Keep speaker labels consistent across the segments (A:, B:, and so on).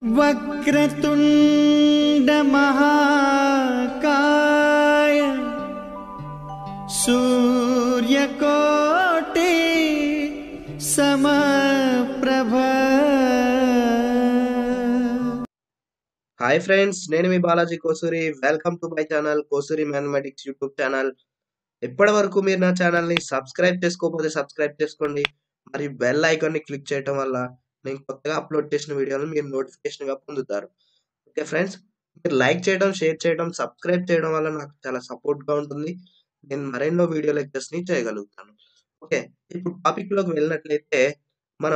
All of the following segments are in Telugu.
A: वक्रतुण्डमहाकाय सूर्यकोटि समप्रभ
B: హాయ్ ఫ్రెండ్స్ నేను మీ Balaji Kosuri welcome to my channel Kosuri mathematics YouTube channel ఇప్పటి వరకు మీరు నా ఛానల్ ని సబ్స్క్రైబ్ చేసుకోకపోతే సబ్స్క్రైబ్ చేసుకోండి మరి బెల్ ఐకాన్ ని క్లిక్ చేయడం వల్ల నేను కొత్తగా అప్లోడ్ చేసిన వీడియోలు మీరు నోటిఫికేషన్ గా పొందుతారు ఓకే ఫ్రెండ్స్ మీరు లైక్ చేయడం షేర్ చేయడం సబ్స్క్రైబ్ చేయడం వల్ల నాకు చాలా సపోర్ట్ గా ఉంటుంది నేను మరెన్నో వీడియో లెక్చర్స్ ని చేయగలుగుతాను ఓకే ఇప్పుడు టాపిక్ లోకి వెళ్ళినట్లయితే మనం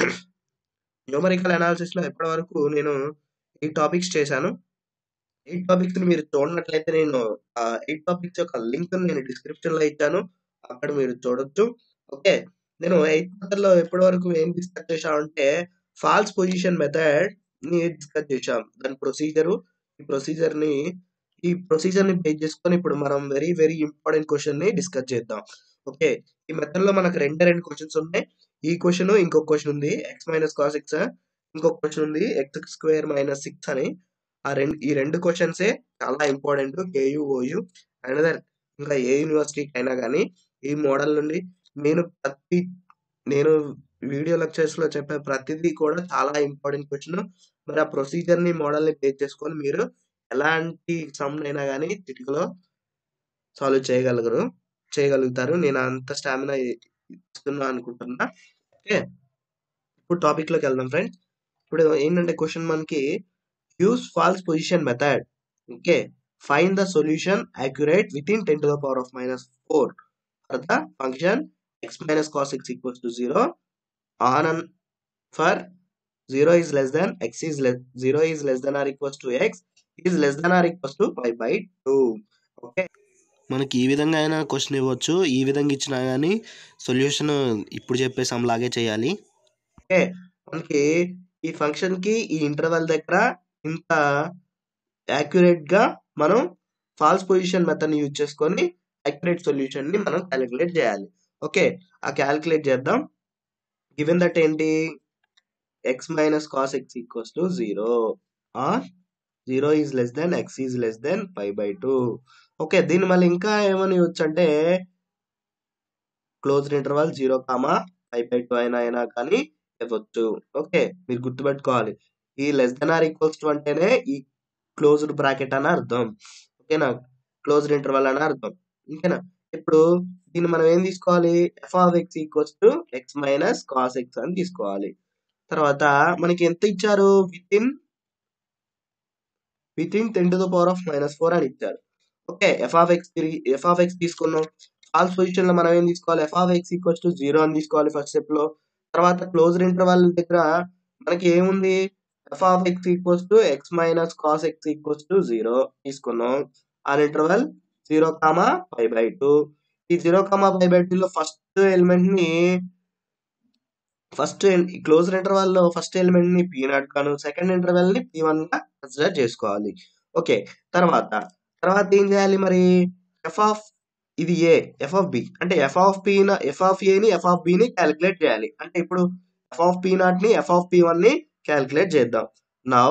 B: న్యూమరికల్ అనాలిసిస్ లో ఇప్పటి వరకు నేను ఎయిట్ టాపిక్స్ చేశాను ఎయిట్ టాపిక్స్ ని మీరు చూడనట్లయితే నేను ఆ ఎయిట్ టాపిక్స్ యొక్క లింక్ నేను డిస్క్రిప్షన్ లో ఇచ్చాను అక్కడ మీరు చూడొచ్చు ఓకే నేను ఎయిత్ మెథడ్ లో ఎప్పటి వరకు ఏం డిస్కస్ చేశామంటే ఫాల్స్ పొజిషన్ మెథడ్ ని డిస్కస్ చేశాం దాని ప్రొసీజర్ ఈ ప్రొసీజర్ ని ఈ ప్రొసీజర్ ని బేస్ చేసుకొని ఇప్పుడు మనం వెరీ వెరీ ఇంపార్టెంట్ క్వశ్చన్ ని డిస్కస్ చేద్దాం ఓకే ఈ మెథడ్ లో మనకు రెండే రెండు క్వశ్చన్స్ ఉన్నాయి ఈ క్వశ్చన్ ఇంకొక క్వశ్చన్ ఉంది ఎక్స్ మైనస్ కాస్ ఎక్స్ ఇంకొక క్వశ్చన్ ఉంది ఎక్స్ స్క్వేర్ మైనస్ సిక్స్ అని ఆ రెండు ఈ రెండు క్వశ్చన్సే చాలా ఇంపార్టెంట్ కేయు ఓయు అనదర్ ఇంకా ఏ యూనివర్సిటీకి అయినా కానీ ఈ మోడల్ నుండి నేను ప్రతి నేను వీడియో లెక్చర్స్ లో చెప్పే ప్రతిదీ కూడా చాలా ఇంపార్టెంట్ క్వశ్చన్ మరి ఆ ప్రొసీజర్ ని మోడల్ ని బేస్ చేసుకొని మీరు ఎలాంటి సమ్ అయినా కానీ చిటికలో సాల్వ్ చేయగలగరు చేయగలుగుతారు నేను అంత స్టామినా ఇస్తున్నా అనుకుంటున్నా ఓకే ఇప్పుడు టాపిక్ లోకి వెళ్దాం ఫ్రెండ్స్ ఇప్పుడు ఏంటంటే క్వశ్చన్ మనకి use false position method okay find the solution accurate within ten to the power of minus four for the function x minus cos x equals to zero on an for zero is less than x is less zero is less than or equals to x is less than or equals to five by two okay మనకి ఈ విధంగా అయినా క్వశ్చన్ ఇవ్వచ్చు ఈ విధంగా ఇచ్చినా కానీ సొల్యూషన్ ఇప్పుడు చెప్పే సమ్ లాగే చేయాలి ఓకే మనకి ఈ ఫంక్షన్ కి ఈ ఇంటర్వెల్ దగ్గర ఇంత యాక్యురేట్ గా మనం ఫాల్స్ పొజిషన్ మెథడ్ యూజ్ చేసుకొని యాక్యురేట్ సొల్యూషన్ ని మనం క్యాలిక్యులేట్ చేయాలి ఓకే ఆ క్యాలిక్యులేట్ చేద్దాం గివెన్ దట్ ఏంటి x minus cos x equals to zero or zero is less than x is less than five by two okay దీన్ని మళ్ళీ ఇంకా ఏమని ఇవ్వచ్చు అంటే closed interval zero comma five by two అయినా అయినా కానీ ఇవ్వచ్చు ఓకే మీరు గుర్తుపెట్టుకోవాలి ఈ less than or equals to అంటేనే ఈ క్లోజ్డ్ బ్రాకెట్ అని అర్థం ఓకేనా క్లోజ్డ్ ఇంటర్వల్ అని అర్థం ఓకేనా ఇప్పుడు దీన్ని మనం ఏం తీసుకోవాలి f of x equals to x minus cos x అని తీసుకోవాలి తర్వాత మనకి ఎంత ఇచ్చారు within within ten to the power of minus four అని ఇచ్చారు ఓకే ఎఫ్ ఆఫ్ ఎక్స్ తిరిగి ఎఫ్ ఆఫ్ ఎక్స్ తీసుకున్నాం ఫాల్స్ పొజిషన్ లో మనం ఏం తీసుకోవాలి f of x equals to zero అని తీసుకోవాలి ఫస్ట్ స్టెప్ లో తర్వాత క్లోజ్డ్ ఇంటర్వల్ దగ్గర మనకి ఏముంది f of x equals to x minus cos x equals to zero తీసుకున్నాం ఆ interval zero comma five by two ఈ zero comma five by two లో ఫస్ట్ ఎలిమెంట్ ని ఫస్ట్ క్లోజ్ ఇంటర్వల్ లో ఫస్ట్ ఎలిమెంట్ ని పీ నాట్ గాను సెకండ్ ఇంటర్వెల్ ని పీ వన్ గా కన్సిడర్ చేసుకోవాలి ఓకే తర్వాత తర్వాత ఏం చేయాలి మరి ఎఫ్ ఆఫ్ ఇది ఏ ఎఫ్ ఆఫ్ బి అంటే F of p f of ఏని ఎఫ్ ఆఫ్ బిని క్యాలిక్యులేట్ చేయాలి అంటే ఇప్పుడు ఎఫ్ ఆఫ్ పి నాట్ ని ఎఫ్ ఆఫ్ పి వన్ ని క్యాలిక్యులేట్ చేద్దాం now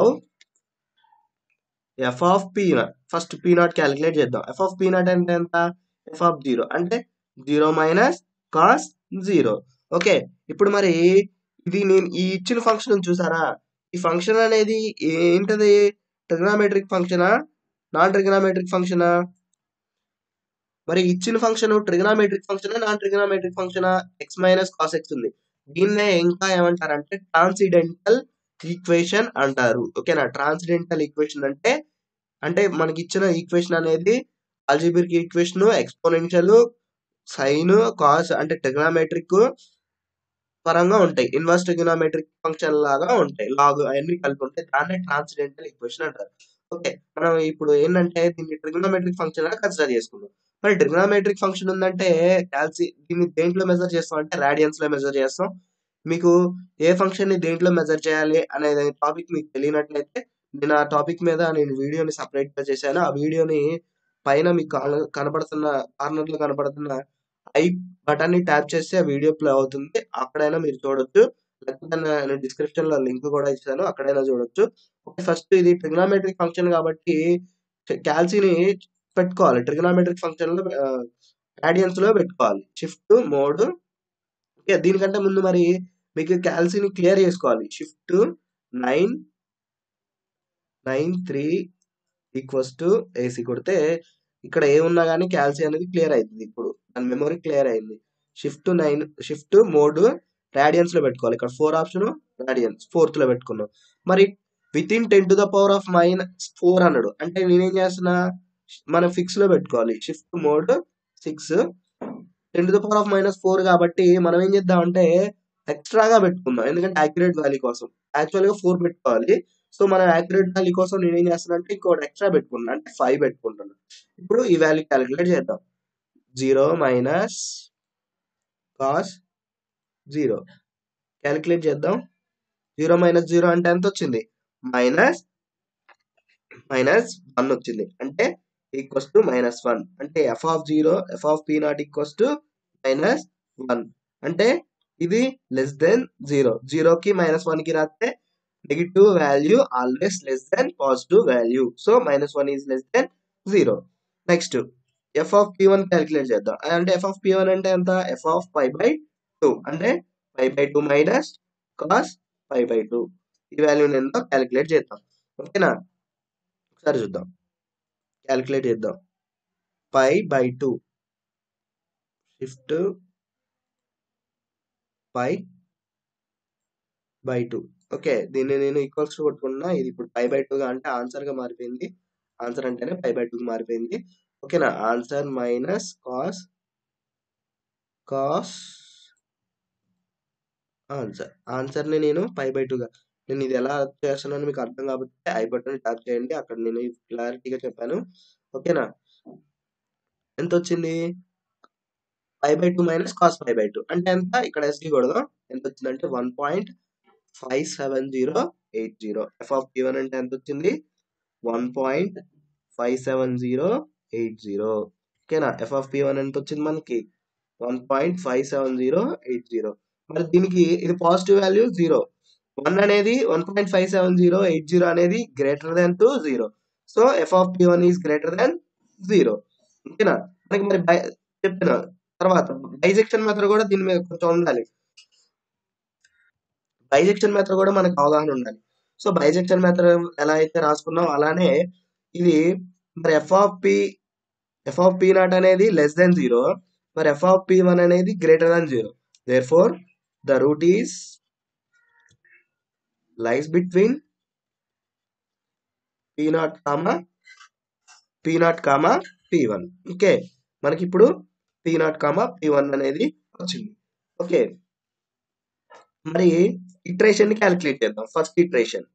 B: f of p naught first p naught calculate చేద్దాం ఎఫ్ ఆఫ్ పి నాట్ అంటే ఎంత ఎఫ్ ఆఫ్ జీరో అంటే zero minus cos zero okay ఇప్పుడు మరి ఇది నేను ఈ ఇచ్చిన ఫంక్షన్ చూసారా ఈ ఫంక్షన్ అనేది ఏంటది ట్రిగ్నామెట్రిక్ ఫంక్షనా నాన్ ట్రిగ్నామెట్రిక్ ఫంక్షనా మరి ఇచ్చిన function trigonometric function non trigonometric function x minus cos x ఉంది దీన్నే ఇంకా ఏమంటారంటే ట్రాన్సిడెంటల్ ఈక్వేషన్ అంటారు ఓకేనా ట్రాన్సిడెంటల్ ఈక్వేషన్ అంటే అంటే మనకి ఇచ్చిన ఈక్వేషన్ అనేది algebraic equation exponential sine cos అంటే ట్రిగ్నామెట్రిక్ పరంగా ఉంటాయి ఇన్వర్స్ ట్రిగ్నామెట్రిక్ ఫంక్షన్ లాగా ఉంటాయి లాగ్ అవన్నీ కలిపి ఉంటాయి దాన్నే ట్రాన్సిడెంటల్ ఈక్వేషన్ అంటారు ఓకే మనం ఇప్పుడు ఏంటంటే దీన్ని ట్రిగ్నోమెట్రిక్ ఫంక్షన్ గా కన్సిడర్ చేసుకుందాం మరి ట్రిగ్నోమెట్రిక్ ఫంక్షన్ ఉందంటే క్యాల్సి దీన్ని దేంట్లో మెజర్ చేస్తాం అంటే రేడియన్స్ లో మెజర్ చేస్తాం మీకు ఏ ఫంక్షన్ ని దేంట్లో మెజర్ చేయాలి అనే టాపిక్ మీకు తెలియనట్లయితే నేను ఆ టాపిక్ మీద నేను వీడియోని సపరేట్ గా చేశాను ఆ వీడియోని పైన మీకు కాన- కనబడుతున్న కార్నర్ లో కనబడుతున్న ఐ బటన్ ని ట్యాప్ చేస్తే ఆ వీడియో ప్లే అవుతుంది అక్కడైనా మీరు చూడొచ్చు లేకపోతే నేను డిస్క్రిప్షన్‌లో లింక్ కూడా ఇచ్చాను. అక్కడైనా చూడొచ్చు. ఓకే. ఫస్ట్ ఇది ట్రిగ్నోమెట్రిక్ ఫంక్షన్ కాబట్టి కాల్సీని పెట్టుకోవాలి. ట్రిగ్నోమెట్రిక్ ఫంక్షన్‌లో ఆహ్, రేడియన్స్‌లో పెట్టుకోవాలి. Shift mode okay. దీనికంటే ముందు మరి మీకు కాల్సీని క్లియర్ చేసుకోవాలి. షిఫ్ట్ 9 93 ఈక్వల్స్ టు ఏసీ కొడితే ఇక్కడ ఏమున్నా గాని కాల్సీ అనేది క్లియర్ అయితది ఇప్పుడు. దాని మెమరీ క్లియర్ అయింది. షిఫ్ట్ 9 షిఫ్ట్ మోడ్ రేడియన్స్‌లో పెట్టుకోవాలి. ఇక్కడ 4 ఆప్షన్ రేడియన్స్ ఫోర్త్‌లో పెట్టుకున్నాం. మరి within 10 to the power of minus 4 అన్నాడు. అంటే నేనేం చేస్తున్నా మనం ఫిక్స్‌లో పెట్టుకోవాలి. Shift mode 6 10 to the power of minus 4 కాబట్టి మనం ఏం చేద్దామంటే ఎక్స్ట్రాగా పెట్టుకుందాం. ఎందుకంటే యాక్యురేట్ వాల్యూ కోసం. యాక్చువల్‌గా 4 పెట్టుకోవాలి. సో, మనం యాక్యురేట్ వాల్యూ కోసం నేనేం చేస్తున్నానంటే ఇంకోటి ఎక్స్ట్రా పెట్టుకున్నా. అంటే 5 పెట్టుకుంటున్నా. ఇప్పుడు ఈ వాల్యూ కాలిక్యులేట్ చేద్దాం. 0 మైనస్ కాస్ 0 కాలిక్యులేట్ చేద్దాం. 0 మైనస్ 0 అంటే ఎంతొచ్చింది? మైనస్ మైనస్ 1 వచ్చింది. అంటే ఈక్వల్స్ టు మైనస్ 1 అంటే F of 0 f of p naught equals to minus 1 అంటే ఇది లెస్ దెన్ 0. 0కి మైనస్ 1కి రాస్తే negative value always less than positive value. So, minus 1 is less than 0. Next f of p one calculate చేద్దాం. అంటే ఎఫ్ ఆఫ్ పి1 అంటే ఎంత? ఎఫ్ ఆఫ్ పై బై 2 అంటే pi by 2 minus cos pi by 2 ఈ వాల్యూని ఎంతో కాలిక్యులేట్ చేద్దాం. ఓకేనా? ఒకసారి చూద్దాం. కాలిక్యులేట్ చేద్దాం. Pi by 2 shift pi by 2 okay. దీన్ని నేను ఈక్వల్స్ కొట్టుకున్నా. ఇది ఇప్పుడు పై బై 2గా అంటే ఆన్సర్‌గా మారిపోయింది. ఆన్సర్ అంటేనే పై బై 2కి మారిపోయింది. ఓకేనా? Answer minus cos cos answer. ఆన్సర్‌ని నేను పై బై 2గా నేను ఇది ఎలా చేస్తున్నానో మీకు అర్థం కాకపోతే ఐ బటన్ ట్యాప్ చేయండి. అక్కడ నేను క్లారిటీగా చెప్పాను. ఓకేనా? ఎంతొచ్చింది? Pi by 2 minus cos pi by 2 అంటే ఎంత? ఇక్కడ ఎస్‌డి కొడదాం. ఎంతొచ్చిందంటే 1.57080 ఎఫ్ ఆఫ్ పి1 అంటే ఎంతొచ్చింది? 1.57080 ఓకేనా? ఎఫ్ ఆఫ్ పి1 ఎంతొచ్చింది మనకి? 1.57080 మరి దీనికి ఇది పాజిటివ్ వాల్యూ 0. 1 అనేది 1.57080 అనేది greater than to 0. So, F of p one is greater than 0. ఓకేనా? మనకి మరి బై చెప్పిన తర్వాత బైజెక్షన్ మెథడ్ కూడా దీని మీద కొంచెం ఉండాలి. బైజెక్షన్ మెథడ్ కూడా మనకు అవగాహన ఉండాలి. సో, బైజెక్షన్ మెథడ్ ఎలా అయితే రాసుకున్నామో అలానే ఇది మరి F of p f of p naught అనేది లెస్ థాన్ 0 మరి ఎఫ్ ఆఫ్ పి1 అనేది greater than 0. Therefore the root is lies between p naught comma p naught comma p one okay. మనకిప్పుడు పి నాట్ కామా పి1 అనేది వచ్చింది. ఓకే. మరి ఇటరేషన్‌ని కాలిక్యులేట్ చేద్దాం. First iteration.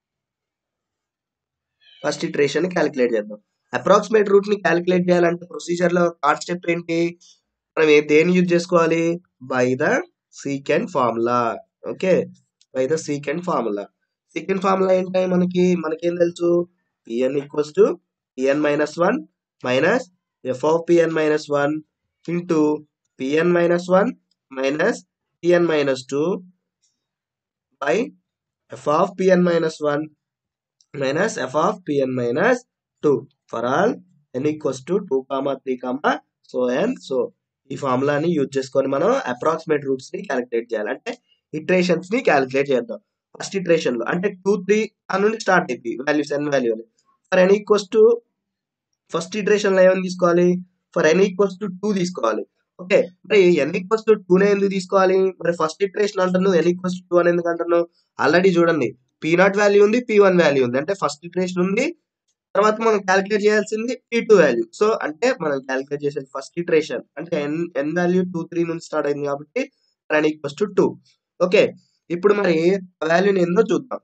B: ఫస్ట్ ఇటరేషన్‌ని కాలిక్యులేట్ చేద్దాం. అప్రాక్సిమేట్ రూట్‌ని కాలిక్యులేట్ చేయాలంటే ప్రొసీజర్‌లో థర్డ్ స్టెప్ ఏంటి? మనం ఏ దేన్ని యూజ్ చేసుకోవాలి? By the secant formula. Okay. By the secant formula. Secant formula ఏంటి మనకి? మనకేం తెలుసు? P n equals to p n minus 1 minus F of p n minus 1 into p n minus 1 minus p n minus 2 by F of p n minus 1 minus F of p n minus 2 for all n equals to 2 comma 3 comma so and so ఈ ఫార్ములాని యూజ్ చేసుకొని మనం అప్రాక్సిమేట్ రూట్స్ ని క్యాలిక్యులేట్ చేయాలి. అంటే ఇటరేషన్స్ ని క్యాలిక్యులేట్ చేద్దాం. ఫస్ట్ ఇటరేషన్‌లో అంటే 2, 3 దాని నుండి స్టార్ట్ అయిద్ది వాల్యూస్ ఎన్ వాల్యూ అని. For n equals to first ఇటరేషన్‌లో ఏమని తీసుకోవాలి? ఫర్ ఎన్ ఈక్వల్స్ టు 2 తీసుకోవాలి. ఓకే. మరి ఎన్ ఈక్వల్స్ టు 2నే ఎందుకు తీసుకోవాలి? మరి ఫస్ట్ ఇటరేషన్ అంటున్నావు ఎన్ ఈక్వల్స్ టు 2 అని ఎందుకు అంటున్నావు? ఆల్రెడీ చూడండి పి నాట్ వాల్యూ ఉంది. పి1 వాల్యూ ఉంది. అంటే ఫస్ట్ ఇటరేషన్ ఉంది. తర్వాత మనం కాలిక్యులేట్ చేయాల్సింది పి2 వాల్యూ. సో, అంటే మనం కాలిక్యులేట్ చేసేది ఫస్ట్ ఇటరేషన్. అంటే ఎన్ ఎన్ వాల్యూ 2, 3 నుంచి స్టార్ట్ అయింది కాబట్టి for n equals to 2. Okay. ఇప్పుడు మరి ఆ వాల్యూని ఏందో చూద్దాం.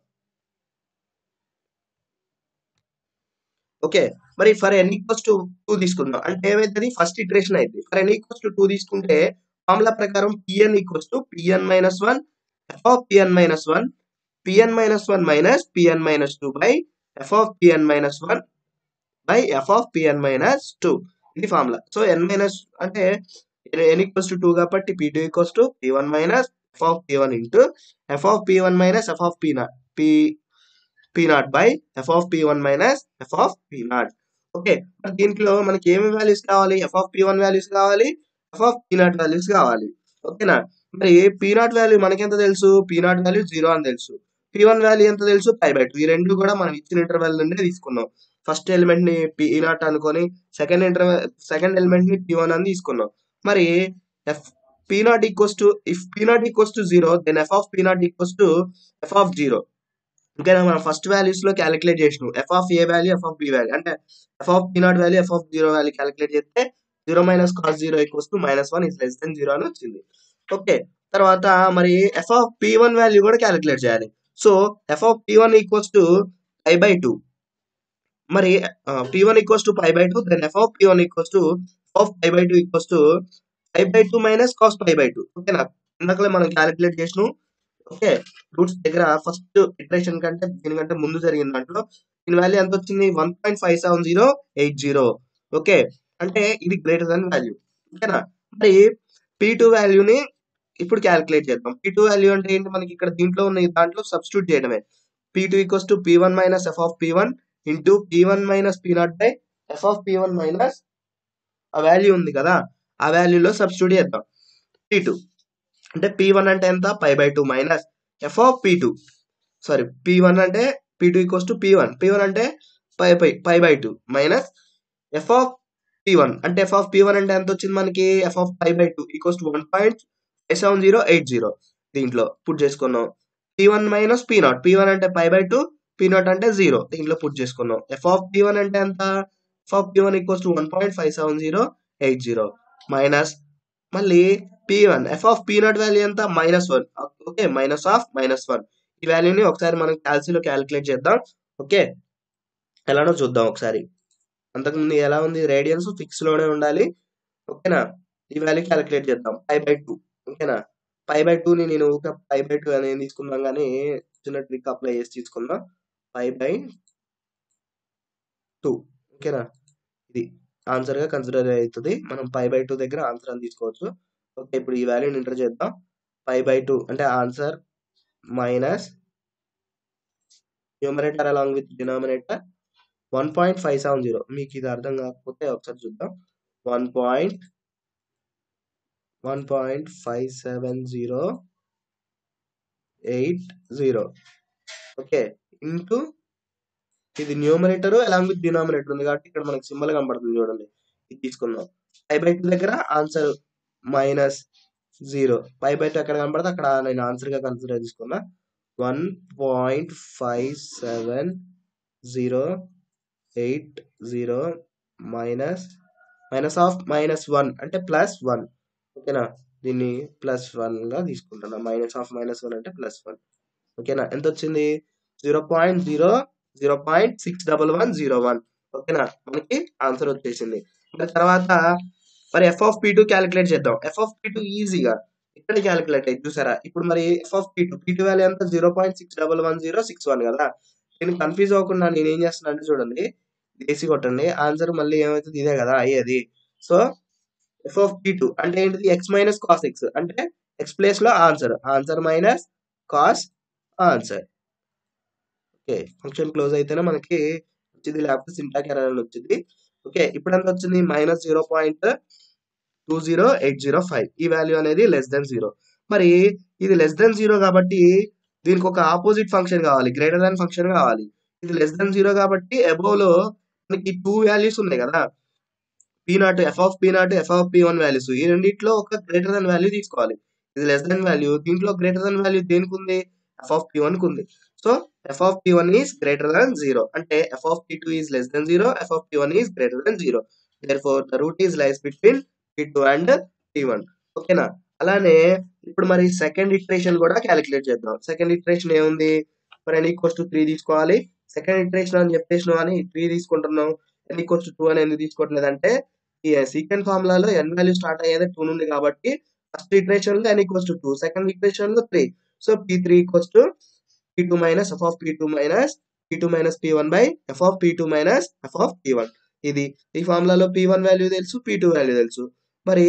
B: ఓకే. మరి ఫర్ ఎన్ ఈక్వల్స్ టు 2 తీసుకుందాం. అంటే ఏమైతది? ఫస్ట్ ఇటరేషన్ అయిద్ది. ఫర్ ఎన్ ఈక్వల్స్ టు 2 తీసుకుంటే ఫార్ములా ప్రకారం p n equals to p n minus 1 f of p n minus 1 p n minus 1 minus p n minus 2 by F of p n minus 1 by F of p n minus 2 ఇది ఫార్ములా. సో, ఎన్ మైనస్ అంటే ఎన్ ఈక్వల్స్ టు 2 కాబట్టి p two equals to p one minus F of P one into F of P one minus F of P naught p p naught by F of P one minus F of P naught okay మరి దీంట్లో మనకి ఏమి వాల్యూస్ కావాలి f of P one values కావాలి f of P naught values కావాలి ఓకేనా మరి పీ నాట్ వాల్యూ మనకి ఎంత తెలుసు పీ నాట్ వాల్యూ జీరో అని తెలుసు పీ వన్ వాల్యూ ఎంత తెలుసు పై బై టూ ఈ రెండు కూడా మనం ఇచ్చిన ఇంటర్వెల్ నుండి తీసుకున్నాం ఫస్ట్ ఎలిమెంట్ ని పీ నాట్ అనుకొని సెకండ్ ఇంటర్వెల్ సెకండ్ ఎలిమెంట్ ని పీ వన్ అని తీసుకున్నాం మరి f p naught equals to if p naught equals to zero then f of P naught equals to f of zero ఓకేనా మనం ఫస్ట్ వాల్యూస్ లో క్యాలిక్యులేట్ చేసినాం F of a value F of b value అంటే F of P naught value F of zero value calculate చేస్తే zero minus cos zero equals to minus one is less than zero అని వచ్చింది ఓకే తర్వాత మరి F of P one value కూడా క్యాలిక్యులేట్ చేయాలి so F of P one equals to pi by two మరి p one equals to pi by two then f of P one equals to of pi by two equals to pi by two minus cos pi by two ఓకేనా ఇందాకలే మనం క్యాలిక్యులేట్ చేసినాం ఓకే రూట్స్ దగ్గర ఫస్ట్ ఇటరేషన్ కంటే దీనికంటే ముందు జరిగిన దాంట్లో దీని వాల్యూ ఎంత వచ్చింది one point five seven zero eight zero okay అంటే ఇది గ్రేటర్ దాన్ వాల్యూ ఓకేనా మరి పీ టూ వాల్యూని ఇప్పుడు క్యాలిక్యులేట్ చేద్దాం పీ టూ వాల్యూ అంటే ఏంటి మనకి ఇక్కడ దీంట్లో ఉన్న ఈ దాంట్లో సబ్స్టిట్యూట్ చేయడమే p two equals to p one minus F of P one into p one minus p naught by F of P one minus ఆ వాల్యూ ఉంది కదా ఆ వాల్యూలో సబ్స్టిట్యూట్ చేద్దాం పీ టూ అంటే పీ వన్ అంటే ఎంత pi by two minus F of P two sorry p one అంటే p two equals to p one p one అంటే pi pi pi by two minus F of P one అంటే ఎఫ్ ఆఫ్ పీ వన్ అంటే ఎంత వచ్చింది మనకి f of pi by two equals to one point five seven zero eight zero దీంట్లో పుట్ చేసుకున్నాం p one minus p naught p one అంటే pi by two p naught అంటే జీరో దీంట్లో పుట్ చేసుకున్నాం ఎఫ్ ఆఫ్ పీ వన్ అంటే ఎంత f of P one equals to one point five seven zero eight zero minus మళ్ళీ p one F of P naught value ఎంత minus one okay minus of minus one ఈ వాల్యూని ఒకసారి మనం క్యాల్సీలో క్యాలిక్యులేట్ చేద్దాం ఓకే ఎలానో చూద్దాం ఒకసారి అంతకుముందు ఎలా ఉంది రేడియన్స్ ఫిక్స్ లోనే ఉండాలి ఓకేనా ఈ వాల్యూ క్యాలిక్యులేట్ చేద్దాం పై బై టూ ఓకేనా పై బై టూని నేను ఒక పై బై టూ అనేది తీసుకున్నాం కానీ చిన్న ట్రిక్ అప్లై చేసి తీసుకుందాం పై బై టూ ఓకేనా ఇది ఆన్సర్ గా కన్సిడర్ అవుతుంది మనం పై బై టూ దగ్గర ఆన్సర్ అని తీసుకోవచ్చు ఓకే ఇప్పుడు ఈ వాల్యూని ఎంటర్ చేద్దాం పై బై టూ అంటే answer minus numerator along with denominator one point five seven zero మీకు ఇది అర్థం కాకపోతే ఒకసారి చూద్దాం one point one point five seven zero eight zero okay into ఇది న్యూమరేటర్ అలాంగ్ విత్ డినామినేటర్ ఉంది కాబట్టి ఇక్కడ మనకి సింబల్ కనబడుతుంది చూడండి ఇది తీసుకుందాం పై బై టూ దగ్గర answer minus zero pi by two ఎక్కడ కనబడితే అక్కడ నేను ఆన్సర్ గా కన్సిడర్ తీసుకున్నా one point five seven zero eight zero minus minus of minus one అంటే ప్లస్ వన్ ఓకేనా దీన్ని ప్లస్ వన్ గా తీసుకుంటున్నా మైనస్ ఆఫ్ మైనస్ వన్ అంటే ప్లస్ వన్ ఓకేనా ఎంత వచ్చింది zero point zero zero point six double one zero one ఓకేనా మనకి ఆన్సర్ వచ్చేసింది మరి తర్వాత మరి F of P two calculate చేద్దాం ఎఫ్ ఆఫ్ పీ టూ ఈజీగా ఇక్కడ క్యాలిక్యులేట్ అయ్యి చూసారా ఇప్పుడు మరి F of P two p two value ఎంత zero point six double one zero six one కదా నేను కన్ఫ్యూజ్ అవ్వకుండా నేను ఏం చేస్తున్నా అంటే చూడండి ఏసీ కొట్టండి ఆన్సర్ మళ్ళీ ఏమవుతుంది ఇదే కదా అయ్యేది so F of P two అంటే ఏంటిది ఎక్స్ మైనస్ కాస్ ఎక్స్ అంటే ఎక్స్ ప్లేస్ లో answer answer minus cos answer okay function close అయితేనే మనకి వచ్చింది లేకపోతే సింటాక్ ఎర్రర్ అని వచ్చింది ఓకే ఇప్పుడు ఎంత వచ్చింది minus zero point two zero eight zero five ఈ వాల్యూ అనేది లెస్ దెన్ జీరో మరి ఇది లెస్ దెన్ జీరో కాబట్టి దీనికి ఒక ఆపోజిట్ ఫంక్షన్ కావాలి గ్రేటర్ దాన్ ఫంక్షన్ కావాలి ఇది లెస్ దెన్ జీరో కాబట్టి అబోవ్ లో మనకి టూ వాల్యూస్ ఉన్నాయి కదా P naught F of P naught F of P one values ఈ రెండిట్లో ఒక గ్రేటర్ దాన్ వాల్యూ తీసుకోవాలి ఇది లెస్ దెన్ వాల్యూ దీంట్లో గ్రేటర్ దాన్ వాల్యూ దేనికి ఉంది ఎఫ్ ఆఫ్ పీ వన్ కు ఉంది so F of P one is greater than zero అంటే F of P two is less than zero F of P one is greater than zero therefore the root is lies between P two and P one ఓకేనా అలానే ఇప్పుడు మరి సెకండ్ ఇటరేషన్ కూడా క్యాలిక్యులేట్ చేద్దాం సెకండ్ ఇటరేషన్ ఏముంది మరి ఎన్ ఈక్వల్స్ టు త్రీ తీసుకోవాలి సెకండ్ ఇటరేషన్ అని చెప్పేసినాం అని త్రీ తీసుకుంటున్నాం ఎన్ ఈక్వల్స్ టు టూ అని ఎందుకు తీసుకోవట్లేదంటే ఈ సీక్వెంట్ ఫార్ములాలో ఎన్ వాల్యూ స్టార్ట్ అయ్యేది టూ నుండి కాబట్టి ఫస్ట్ ఇటరేషన్ లో N equals to two second iteration లో three so P three equals to P two minus F of P two minus P two minus P one by F of P two minus F of P one ఇది ఈ ఫార్ములాలో పీ వన్ వాల్యూ తెలుసు పీ టూ వాల్యూ తెలుసు మరి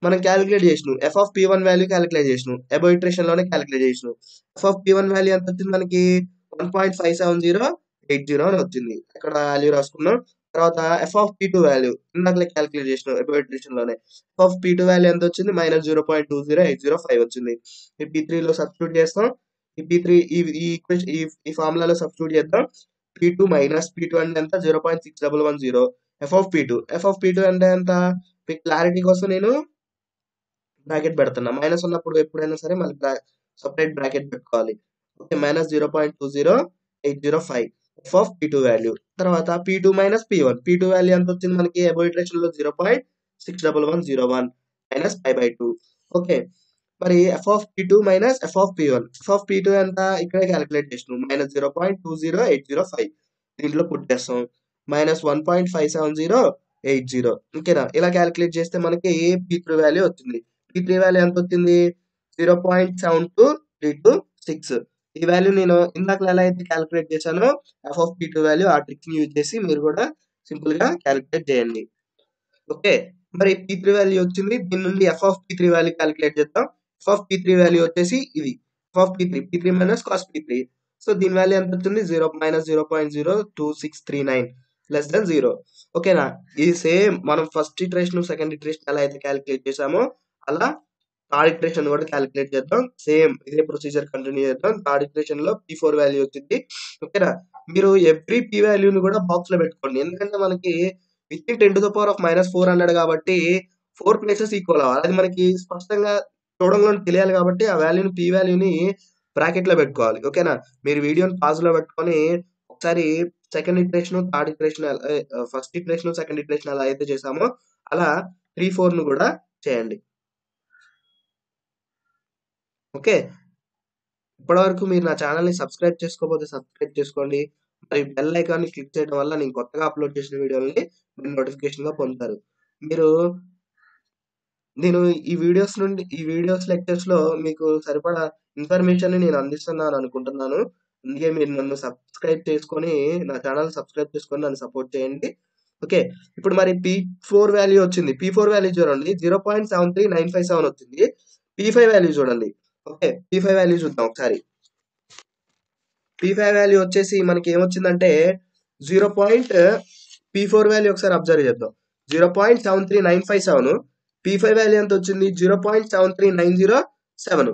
B: మనం క్యాలిక్యులేట్ చేసినాం F of P one value calculate చేసినాం అబో ఇటరేషన్ లోనే క్యాలిక్యులేట్ చేసినాం F of P one value ఎంత వచ్చింది మనకి one point five seven zero eight zero అని వచ్చింది అక్కడ వాల్యూ రాసుకున్నాం తర్వాత F of P two value ఇందాకలే క్యాలిక్యులేట్ చేసినాం ఎబో ఇటరేషన్ లోనే F of P two value ఎంత వచ్చింది minus zero point two zero eight zero five వచ్చింది ఈ పీ త్రీలో సబ్స్టిట్యూట్ చేస్తాం ఈ పీ త్రీ ఈ ఈ ఈక్వేషన్ ఈ ఈ ఫార్ములాలో సబ్స్టిట్యూట్ చేద్దాం P two minus P two అంటే ఎంత zero point six double one zero F of P two F of P two అంటే ఎంత మీకు క్లారిటీ కోసం నేను బ్రాకెట్ పెడుతున్నా మైనస్ ఉన్నప్పుడు ఎప్పుడైనా సరే మళ్ళీ సపరేట్ బ్రాకెట్ పెట్టుకోవాలి okay minus zero point two zero eight zero five F of P two value తర్వాత P two minus P one P two value ఎంత వచ్చింది మనకి అబోయిట్రేషన్ లో zero point six double one zero one minus five by two okay మరి F of P two minus F of P one F of P two ఎంత ఇక్కడే క్యాలిక్యులేట్ చేసినాం minus zero point two zero eight zero five దీంట్లో పుట్ చేస్తాం minus one point five seven zero eight zero ఓకేనా ఇలా క్యాలిక్యులేట్ చేస్తే మనకి పీ త్రీ వాల్యూ వచ్చింది పీ త్రీ వాల్యూ ఎంత వచ్చింది zero point seven two three two six ఈ వాల్యూ నేను ఇందాక ఎలా అయితే క్యాలిక్యులేట్ చేశానో F of P two value ఆ ట్రిక్ ని యూజ్ చేసి మీరు కూడా సింపుల్ గా క్యాలిక్యులేట్ చేయండి ఓకే మరి పీ త్రీ వాల్యూ వచ్చింది దీని నుండి F of P three value calculate చేద్దాం F of P three value వచ్చేసి ఇది F of P three P three minus cos P three so దీని వాల్యూ ఎంత వచ్చింది zero minus zero point zero two six three nine less than zero ఓకేనా ఇది సేమ్ మనం ఫస్ట్ ఇటరేషన్ సెకండ్ ఇటరేషన్ ఎలా అయితే క్యాలిక్యులేట్ చేసామో అలా థర్డ్ ఇటరేషన్ కూడా క్యాలిక్యులేట్ చేద్దాం సేమ్ ఇదే ప్రొసీజర్ కంటిన్యూ చేద్దాం థర్డ్ ఇటరేషన్ లో పీ ఫోర్ వాల్యూ వచ్చింది ఓకేనా మీరు ఎవ్రీ పీ వాల్యూని కూడా బాక్స్ లో పెట్టుకోండి ఎందుకంటే మనకి within ten to the power of minus four hundred కాబట్టి ఫోర్ ప్లేసెస్ ఈక్వల్ అవ్వాలి అది మనకి స్పష్టంగా చూడంలో తెలియాలి కాబట్టి ఆ వాల్యూని పీ వాల్యూని బ్రాకెట్ లో పెట్టుకోవాలి ఓకేనా మీరు వీడియోని పాజ్ లో పెట్టుకొని ఒకసారి second iteration third iteration first iteration second iteration అలా అయితే చేసామో అలా త్రీ ఫోర్ ను కూడా చేయండి ఓకే ఇప్పటివరకు మీరు నా ఛానల్ ని సబ్స్క్రైబ్ చేసుకోకపోతే సబ్స్క్రైబ్ చేసుకోండి మరి బెల్ ఐకాన్ ని క్లిక్ చేయడం వల్ల నేను కొత్తగా అప్లోడ్ చేసిన వీడియోలని మీరు నోటిఫికేషన్ గా పొందుతారు మీరు నేను ఈ వీడియోస్ నుండి ఈ వీడియోస్ లెక్చర్స్ లో మీకు సరిపడా ఇన్ఫర్మేషన్ ని నేను అందిస్తున్నాను అనుకుంటున్నాను అందుకే మీరు నన్ను సబ్స్క్రైబ్ చేసుకొని నా ఛానల్ సబ్స్క్రైబ్ చేసుకొని నన్ను సపోర్ట్ చేయండి ఓకే ఇప్పుడు మరి పీ ఫోర్ వాల్యూ వచ్చింది పీ ఫోర్ వాల్యూ చూడండి zero point seven three nine five seven వచ్చింది పీ ఫైవ్ వాల్యూ చూడండి ఓకే పీ ఫైవ్ వాల్యూ చూద్దాం ఒకసారి పీ ఫైవ్ వాల్యూ వచ్చేసి మనకి ఏమొచ్చిందంటే zero point P four value ఒకసారి అబ్జర్వ్ చేద్దాం zero point seven three nine five seven P five value ఎంత వచ్చింది zero point seven three nine zero seven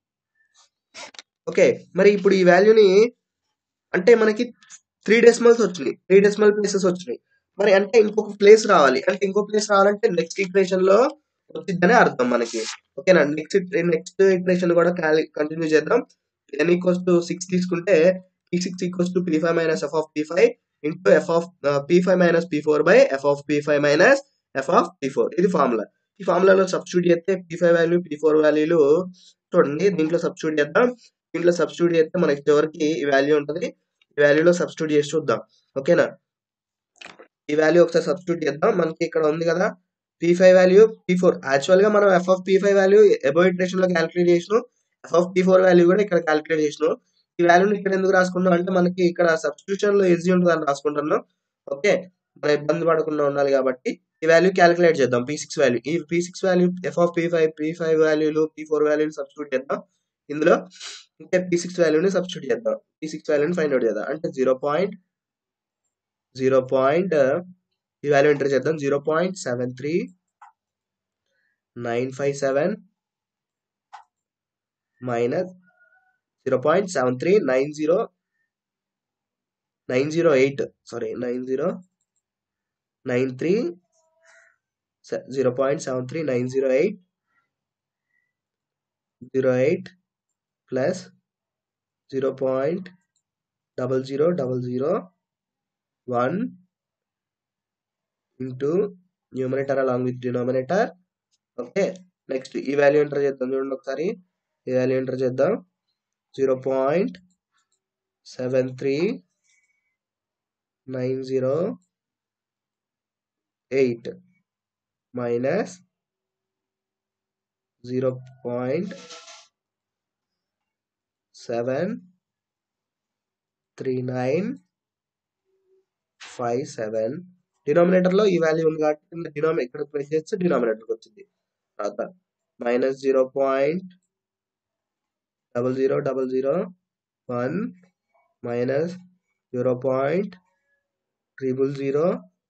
B: okay మరి ఇప్పుడు ఈ వాల్యూని అంటే మనకి త్రీ డెసిమల్స్ వచ్చినాయి త్రీ డెసిమల్ ప్లేసెస్ వచ్చినాయి మరి అంటే ఇంకొక ప్లేస్ రావాలి అంటే ఇంకో ప్లేస్ రావాలంటే నెక్స్ట్ ఈక్వేషన్ లో వచ్చిందనే అర్థం మనకి ఓకేనా నెక్స్ట్ నెక్స్ట్ ఈక్వేషన్ కూడా కంటిన్యూ చేద్దాం ఎన్ ఈక్వల్స్ టు సిక్స్ తీసుకుంటే P six equals to P five minus F of P five into F of P five minus P four by F of P five minus F of P four ఇది ఫార్ములా ఈ ఫార్ములాలో సబ్స్టిట్యూట్ చేస్తే P five value P four వాల్యూలు చూడండి దీంట్లో సబ్స్టిట్యూట్ చేద్దాం దీంట్లో సబ్స్టిట్యూట్ చేస్తే మనకి చివరికి ఈ వాల్యూ ఉంటుంది ఈ వాల్యూలో సబ్స్టిట్యూట్ చేసి చూద్దాం ఓకేనా ఈ వాల్యూ ఒకసారి సబ్స్టిట్యూట్ చేద్దాం మనకి ఇక్కడ ఉంది కదా P five value P four actual గా మనం F of P five value above iteration లో క్యాలిక్యులేట్ చేసినాం F of P four value కూడా ఇక్కడ క్యాలిక్యులేట్ చేసినాం ఈ వాల్యూని ఇక్కడ ఎందుకు రాసుకున్నాం అంటే మనకి ఇక్కడ సబ్స్టిట్యూషన్ లో ఈజీ ఉంటుంది అని రాసుకుంటున్నాం ఓకే మన ఇబ్బంది పడకుండా ఉండాలి కాబట్టి ఈ వాల్యూ క్యాలిక్యులేట్ చేద్దాం పీ సిక్స్ వాల్యూ ఈ P six value F of P five P five వాల్యూలు పీ ఫోర్ వాల్యూలు సబ్స్టిట్యూట్ చేద్దాం ఇందులో ఇంకా పీ సిక్స్ వాల్యూని సబ్స్టిట్యూట్ చేద్దాం పీ సిక్స్ వాల్యూని ఫైండ్ అవుట్ చేద్దాం అంటే జీరో పాయింట్ జీరో పాయింట్ ఈ వాల్యూ ఎంటర్ చేద్దాం zero point seven three nine five seven minus zero point seven three nine zero nine zero eight sorry nine zero nine three zero point seven three nine zero eight zero eight plus zero point double zero double zero one into numerator along with denominator okay next ఈ వాల్యూ ఎంటర్ చేద్దాం చూడండి ఒకసారి ఈ వాల్యూ ఎంటర్ చేద్దాం zero point seven three nine zero eight minus zero point seven three nine five seven denominator లో ఈ వాల్యూ ఉంది కాబట్టి డినామి ఇక్కడ ప్రెస్ చేస్తే డినామినేటర్కి వచ్చింది తర్వాత minus zero point double zero double zero one minus zero point triple zero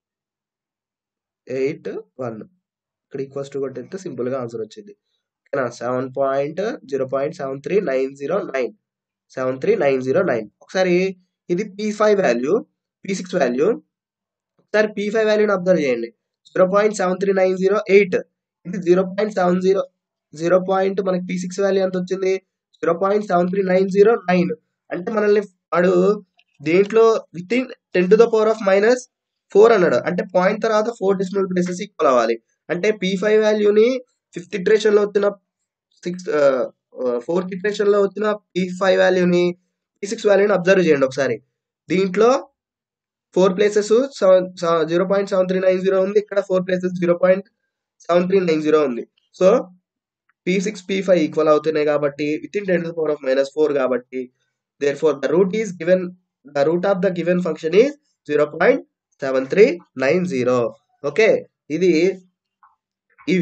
B: eight one ఇక్కడ ఈక్వల్స్ టు కొట్టేస్తే సింపుల్గా ఆన్సర్ వచ్చింది ఓకేనా seven point zero point seven three nine zero nine seven three nine zero nine ఒకసారి ఇది P five value P six value ఒకసారి పీ ఫైవ్ వాల్యూని అబ్జర్వ్ చేయండి zero point seven three nine zero eight ఇది zero point seven zero zero point మనకి పీ సిక్స్ వాల్యూ ఎంత వచ్చింది zero point seven three nine zero nine అంటే మనల్ని వాడు దీంట్లో within ten to the power of minus four అన్నాడు అంటే పాయింట్ తర్వాత ఫోర్ డెసిమల్ ప్లేసెస్ ఈక్వల్ అవ్వాలి అంటే పీ ఫైవ్ వాల్యూని ఫిఫ్త్ ఇటరేషన్ లో వచ్చిన సిక్స్ ఫోర్త్ ఇటరేషన్ లో వచ్చిన పీ ఫైవ్ వాల్యూని పీ సిక్స్ వాల్యూని అబ్జర్వ్ చేయండి ఒకసారి దీంట్లో four places seven zero point seven three nine zero ఉంది ఇక్కడ four places zero point seven three nine zero ఉంది so P six P five equal అవుతున్నాయి కాబట్టి within ten to power of minus four కాబట్టి therefore the root is given the route of the given function is zero point seven three nine zero okay ఇది ఈ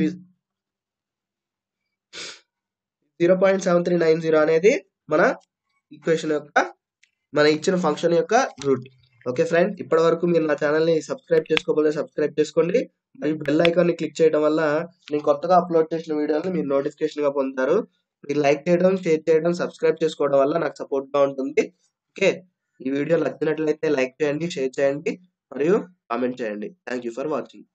B: zero point seven three nine zero అనేది మన ఈక్వేషన్ యొక్క మన ఇచ్చిన ఫంక్షన్ యొక్క రూట్ ఓకే ఫ్రెండ్ ఇప్పటి వరకు మీరు నా ఛానల్ని సబ్స్క్రైబ్ చేసుకోకపోతే సబ్స్క్రైబ్ చేసుకోండి మరియు బెల్ ఐకాన్ని క్లిక్ చేయడం వల్ల నేను కొత్తగా అప్లోడ్ చేసిన వీడియోని మీరు నోటిఫికేషన్గా పొందుతారు మీరు లైక్ చేయడం షేర్ చేయడం సబ్స్క్రైబ్ చేసుకోవడం వల్ల నాకు సపోర్ట్గా ఉంటుంది ఓకే ఈ వీడియో నచ్చినట్లయితే లైక్ చేయండి షేర్ చేయండి మరియు కామెంట్ చేయండి థ్యాంక్ యూ ఫర్ వాచింగ్